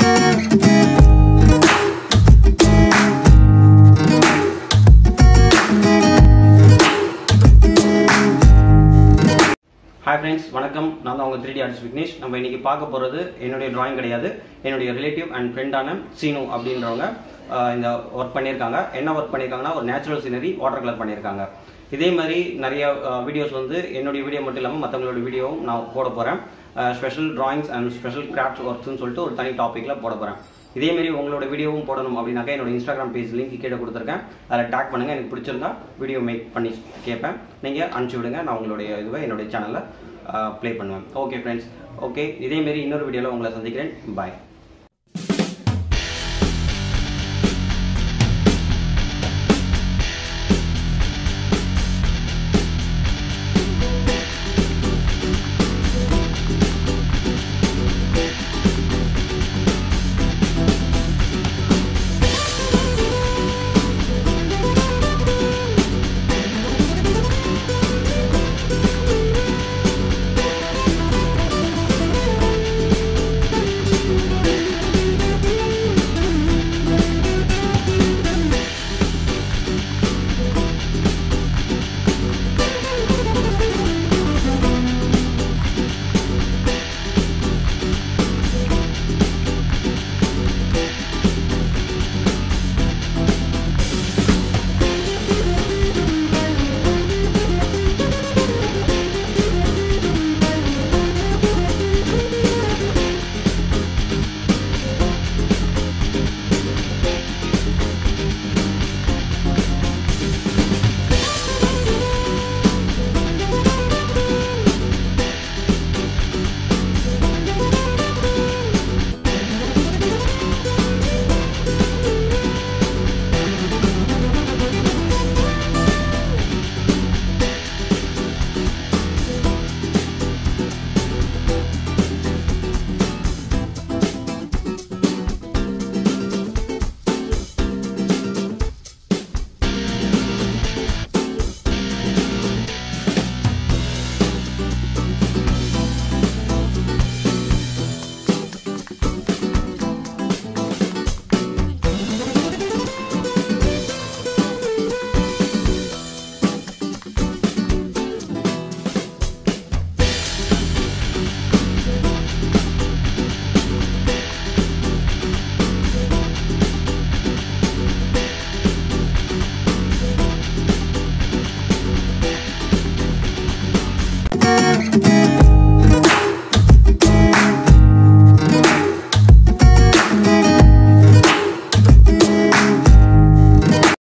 hi friends வணக்கம் நான் தான் உங்கள் த்ரீ டி ஆர்டிஸ்ட் விக்னேஷ் நம்ம இன்னைக்கு பார்க்க போகிறது என்னுடைய டிராயிங் கிடையாது என்னுடைய ரிலேட்டிவ் அண்ட் ஃப்ரெண்டான சீனு அப்படின்றவங்க ஆஹ், இந்த ஒர்க் பண்ணியிருக்காங்க என்ன ஒர்க் பண்ணியிருக்காங்கன்னா ஒரு நேச்சுரல் சீனரி வாட்டர் கலர் பண்ணியிருக்காங்க இதே மாதிரி நிறைய வீடியோஸ் வந்து என்னுடைய வீடியோ மட்டும் இல்லாமல் மற்றவங்களோட வீடியோவும் நான் போட போகிறேன் special drawings and special craft ஒர்க்ஸ்னு சொல்லிட்டு ஒரு தனி டாப்பிக்கில் போட போகிறேன் இதே மாதிரி உங்களோட வீடியோவும் போடணும் அப்படின்னாக்கா என்னோட இன்ஸ்டாகிராம் பேஜ் லிங்க் கீழே கொடுத்துருக்கேன் அதில் டேக் பண்ணுங்கள் எனக்கு பிடிச்சிருந்தா வீடியோ மேக் பண்ணி கேட்பேன் நீங்கள் அனுப்பிச்சி விடுங்க நான் உங்களுடைய இதுவை என்னுடைய சேனலில் ப்ளே பண்ணுவேன் ஓகே ஃப்ரெண்ட்ஸ் ஓகே இதே மாதிரி இன்னொரு வீடியோவில் உங்களை சந்திக்கிறேன் பாய்